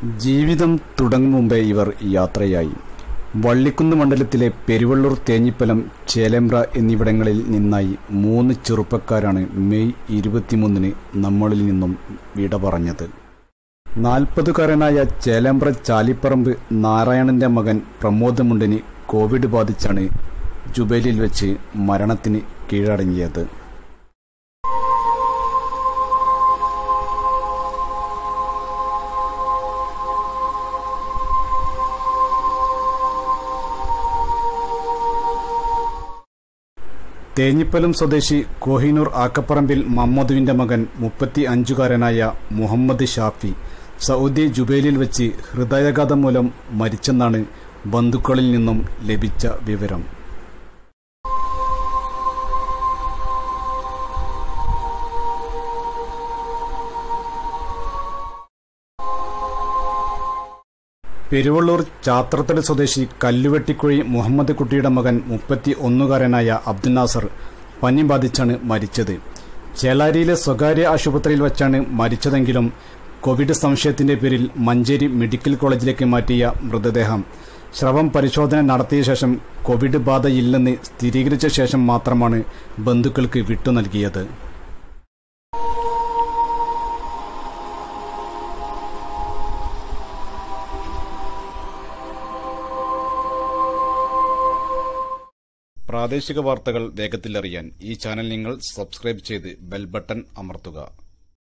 ജീവിതം തുടങ്ങും മുമ്പേ ഇവർ യാത്രയായി വള്ളിക്കുന്ന് മണ്ഡലത്തിലെ പെരുവള്ളൂർ തേഞ്ഞിപ്പലം ചേലേമ്പ്ര എന്നിവിടങ്ങളിൽ നിന്നായി മൂന്ന് ചെറുപ്പക്കാരാണ് മെയ് ഇരുപത്തിമൂന്നിന് നമ്മളിൽ നിന്നും വിട പറഞ്ഞത് നാൽപ്പതുകാരനായ ചേലേമ്പ്ര ചാലിപ്പറമ്പ് നാരായണന്റെ മകൻ പ്രമോദ് മുണ്ടന് കോവിഡ് ബാധിച്ചാണ് ജുബൈലിൽ വെച്ച് മരണത്തിന് കീഴടങ്ങിയത് തേഞ്ഞിപ്പലം സ്വദേശി കോഹിനൂർ ആക്കപ്പറമ്പിൽ മമ്മദുവിന്റെ മകൻ മുപ്പത്തി അഞ്ചുകാരനായ മുഹമ്മദ് ഷാഫി സൗദി ജുബൈലിൽ വെച്ച് ഹൃദയാഘാതം മൂലം മരിച്ചെന്നാണ് ബന്ധുക്കളിൽ നിന്നും ലഭിച്ച വിവരം പെരുവള്ളൂർ ചാത്രത്തടി സ്വദേശി കല്ലുവെട്ടിക്കുഴി മുഹമ്മദ് കുട്ടിയുടെ മകൻ മുപ്പത്തി ഒന്നുകാരനായ അബ്ദുൽ നാസർ പനി ബാധിച്ചാണ് മരിച്ചത് ചേളാരിയിലെ സ്വകാര്യ ആശുപത്രിയിൽ വച്ചാണ് മരിച്ചതെങ്കിലും കോവിഡ് സംശയത്തിന്റെ പേരിൽ മഞ്ചേരി മെഡിക്കൽ കോളേജിലേക്ക് മാറ്റിയ മൃതദേഹം സ്രവം പരിശോധന നടത്തിയ ശേഷം കോവിഡ് ബാധയില്ലെന്ന് സ്ഥിരീകരിച്ച ശേഷം മാത്രമാണ് ബന്ധുക്കൾക്ക് വിട്ടു നൽകിയത് പ്രാദേശിക വാർത്തകൾ വേഗത്തിലറിയാൻ ഈ ചാനൽ നിങ്ങൾ സബ്സ്ക്രൈബ് ചെയ്ത് ബെൽ ബട്ടൺ അമർത്തുക